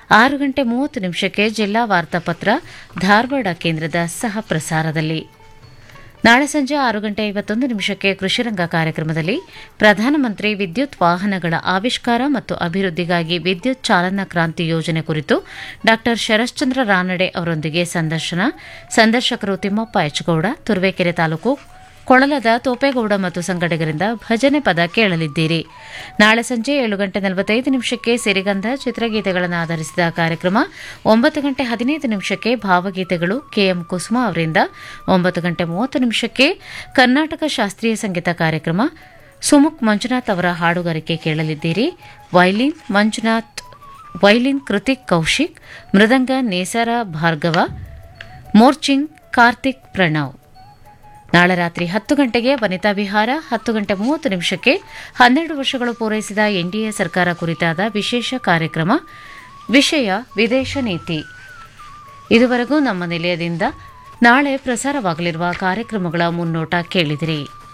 ಆರು ಗಂಟೆ ಮೂವತ್ತು ನಿಮಿಷಕ್ಕೆ ಜಿಲ್ಲಾ ವಾರ್ತಾಪತ್ರ ಧಾರವಾಡ ಕೇಂದ್ರದ ಸಹ ಪ್ರಸಾರದಲ್ಲಿ ನಾಳೆ ಸಂಜೆ ಆರು ಗಂಟೆ ಐವತ್ತೊಂದು ನಿಮಿಷಕ್ಕೆ ಕೃಷಿರಂಗ ಕಾರ್ಯಕ್ರಮದಲ್ಲಿ ಪ್ರಧಾನಮಂತ್ರಿ ವಿದ್ಯುತ್ ವಾಹನಗಳ ಆವಿಷ್ಕಾರ ಮತ್ತು ಅಭಿವೃದ್ಧಿಗಾಗಿ ವಿದ್ಯುತ್ ಚಾಲನಾ ಕ್ರಾಂತಿ ಯೋಜನೆ ಕುರಿತು ಡಾ ಶರಶ್ಚಂದ್ರ ರಾನಡೆ ಅವರೊಂದಿಗೆ ಸಂದರ್ಶನ ಸಂದರ್ಶಕರು ತಿಮ್ಮಪ್ಪ ಎಚ್ಗೌಡ ತುರುವೇಕೆರೆ ತಾಲೂಕು ಕೊಳಲದ ತೋಪೇಗೌಡ ಮತ್ತು ಸಂಗಡಿಗರಿಂದ ಭಜನೆ ಪದ ಕೇಳಲಿದ್ದೀರಿ ನಾಳೆ ಸಂಜೆ ಏಳು ಗಂಟೆ ನಲವತ್ತೈದು ನಿಮಿಷಕ್ಕೆ ಸಿರಿಗಂಧ ಚಿತ್ರಗೀತೆಗಳನ್ನು ಆಧರಿಸಿದ ಕಾರ್ಯಕ್ರಮ ಒಂಬತ್ತು ಗಂಟೆ ಹದಿನೈದು ನಿಮಿಷಕ್ಕೆ ಭಾವಗೀತೆಗಳು ಕೆಎಂ ಕುಸುಮ ಅವರಿಂದ ಒಂಬತ್ತು ಗಂಟೆ ಮೂವತ್ತು ನಿಮಿಷಕ್ಕೆ ಕರ್ನಾಟಕ ಶಾಸ್ತ್ರೀಯ ಸಂಗೀತ ಕಾರ್ಯಕ್ರಮ ಸುಮುಕ್ ಮಂಜುನಾಥ್ ಅವರ ಹಾಡುಗಾರಿಕೆ ಕೇಳಲಿದ್ದೀರಿ ವೈಲಿನ್ ಮಂಜುನಾಥ್ ವೈಲಿನ್ ಕೃತಿಕ್ ಕೌಶಿಕ್ ಮೃದಂಗ ನೇಸರ ಭಾರ್ಗವ ಮೋರ್ಚಿಂಗ್ ಕಾರ್ತಿಕ್ ಪ್ರಣವ್ ನಾಳೆ ರಾತ್ರಿ ಹತ್ತು ಗಂಟೆಗೆ ವನಿತಾ ವಿಹಾರ ಹತ್ತು ಗಂಟೆ ಮೂವತ್ತು ನಿಮಿಷಕ್ಕೆ ಹನ್ನೆರಡು ವರ್ಷಗಳು ಪೂರೈಸಿದ ಎನ್ಡಿಎ ಸರ್ಕಾರ ಕುರಿತಾದ ವಿಶೇಷ ಕಾರ್ಯಕ್ರಮ ವಿಷಯ ವಿದೇಶ ನೀತಿ ಇದುವರೆಗೂ ನಮ್ಮ ನಿಲಯದಿಂದ ನಾಳೆ ಪ್ರಸಾರವಾಗಲಿರುವ ಕಾರ್ಯಕ್ರಮಗಳ ಮುನ್ನೋಟ ಕೇಳಿದಿರಿ